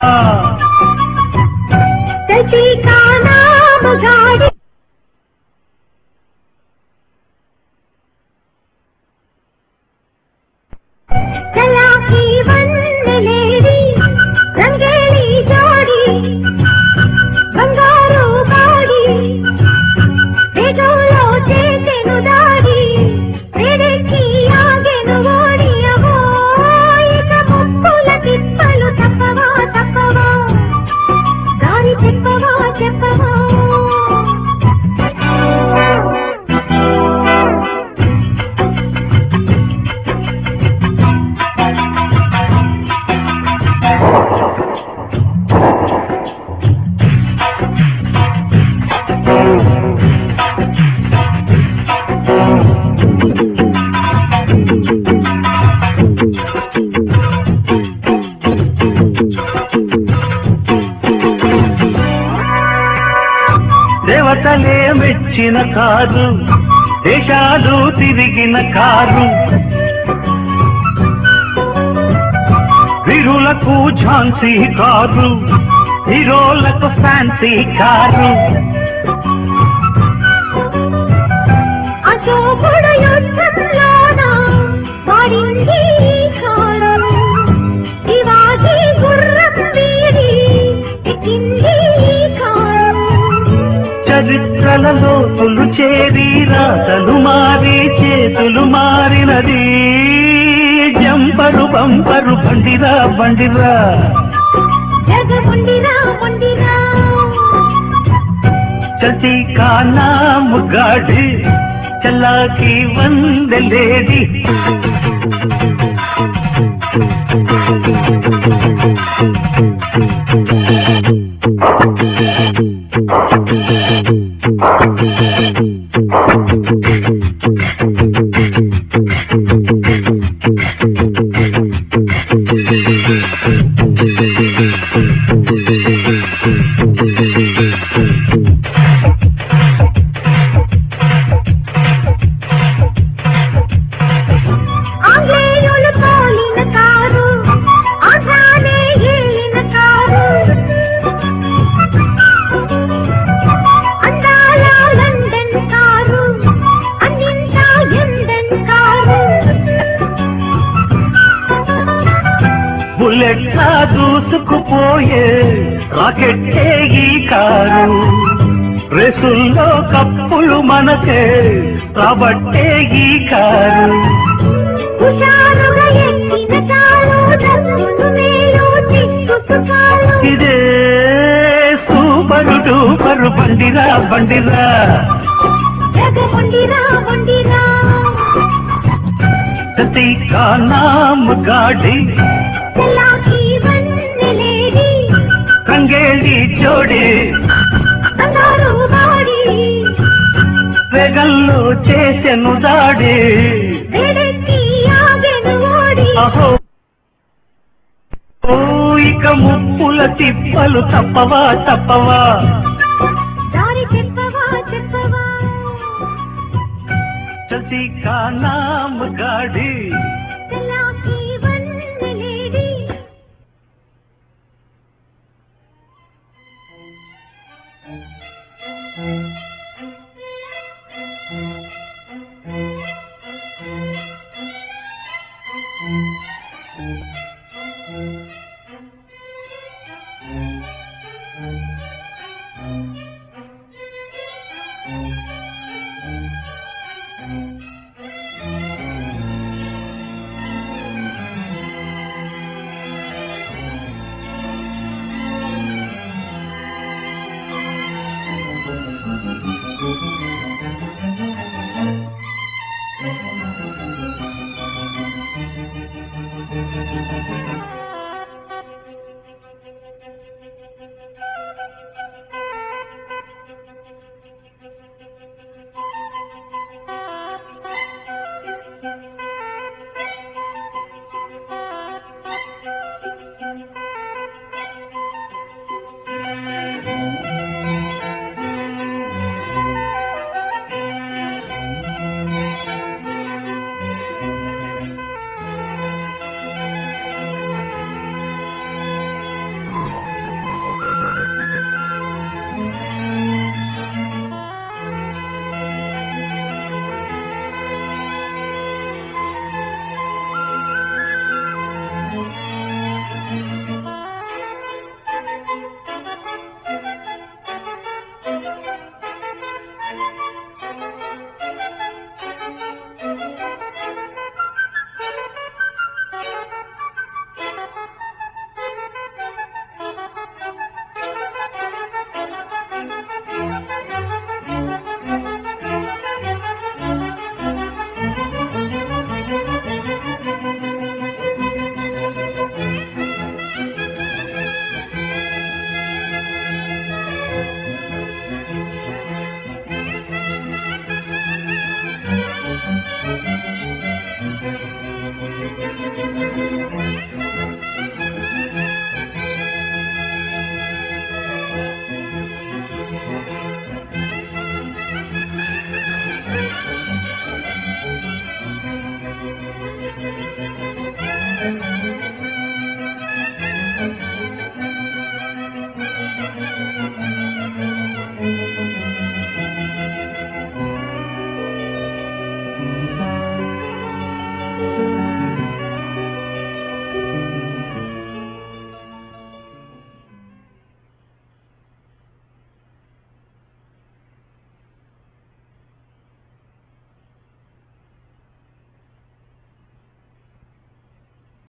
चलती का नाम गाड़ी चला की वंदलेरी रंगेली जोड़ी బంగారు బాడి వేగంలో చేసెను దాడి వేడెక్కి ఆగెను ఓడి అహో ఇక ముప్పుల తిప్పలు తప్పవా తప్పవా దారి చెప్పవా చెప్పవా దేవతలే మెచ్చిన కారు దేశాలు తిరిగిన కారు వీరులకు ఝాన్సీ కారు హీరోలకు ఫ్యాన్సీ కారు అశోకుడు యుద్ధంలోన వాడింది కారు శివాజీ గుర్రం వీడి ఎక్కింది కారు చరిత్రలలో తొలు చేరి రాతలు మారి చేతులు మారినది జంపరు బంపరు బండిరా బండిరా జగముండిరా ముండిరా చల్తీ కా నామ్ గాడి చలాకి వందలేడి ఆంగ్లేయులు పోలిన కారు ఆంధ్రానే ఏలిన కారు అందాల లండన్ కారు అన్నింటా ఎండన్ కారు బుల్లెట్లా దూసుకుపోయే రాకెట్టే ఈ కారు రేసుల్లో కప్పులు మనకే కాబట్టే ఈ కారు హుషారుగా ఎక్కిన చాలు డబ్బులు మేలు చిక్కుకు చాలు ఇదే సూపరు డూపరు బండిరా బండిరా జగముండిరా ముండిరా సతీ కా నామ్ గాడి చలాకి వన్నెలేడి రంగేళి జోడి బంగారు బాడి వేగంలో చేసెను దాడి వేడెక్కి ఆగెను ఓడి అహో ఓ ఇక ముప్పుల తిప్పలు తప్పవా తప్పవా దారి చెప్పవా చెప్పవా చల్తీ కా నామ్ గాడి